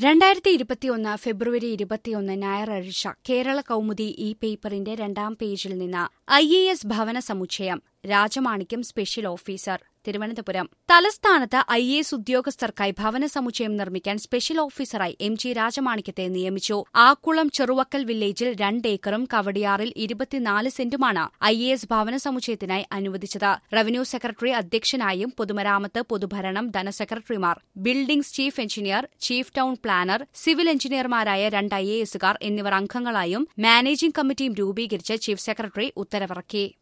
രണ്ടായിരത്തി ഇരുപത്തിയൊന്ന് ഫെബ്രുവരി ഇരുപത്തിയൊന്ന് ഞായറാഴ്ച കേരള കൗമുദി ഈ പേപ്പറിന്റെ രണ്ടാം പേജിൽ നിന്ന് ഐ എ എസ് ഭവന സമുച്ചയം രാജമാണിക്യം സ്പെഷ്യൽ ഓഫീസർ തിരുവനന്തപുരം തലസ്ഥാനത്ത് ഐ എ എസ് ഉദ്യോഗസ്ഥർക്കായി ഭവന സമുച്ചയം നിർമ്മിക്കാൻ സ്പെഷ്യൽ ഓഫീസറായി എം ജി രാജമാണിക്യത്തെ നിയമിച്ചു ആക്കുളം ചെറുവക്കൽ വില്ലേജിൽ രണ്ട് ഏക്കറും കവടിയാറിൽ ഇരുപത്തിനാല് സെന്റുമാണ് ഐ എ എസ് ഭവന സമുച്ചയത്തിനായി അനുവദിച്ചത് റവന്യൂ സെക്രട്ടറി അധ്യക്ഷനായും പൊതുമരാമത്ത് പൊതുഭരണം ധനസെക്രട്ടറിമാർ buildings chief engineer chief town planner civil എഞ്ചിനീയർമാരായ രണ്ട് ഐ എ എസുകാർ എന്നിവർ അംഗങ്ങളായും മാനേജിംഗ് കമ്മിറ്റിയും രൂപീകരിച്ച് ചീഫ് സെക്രട്ടറി ഉത്തരവിറക്കി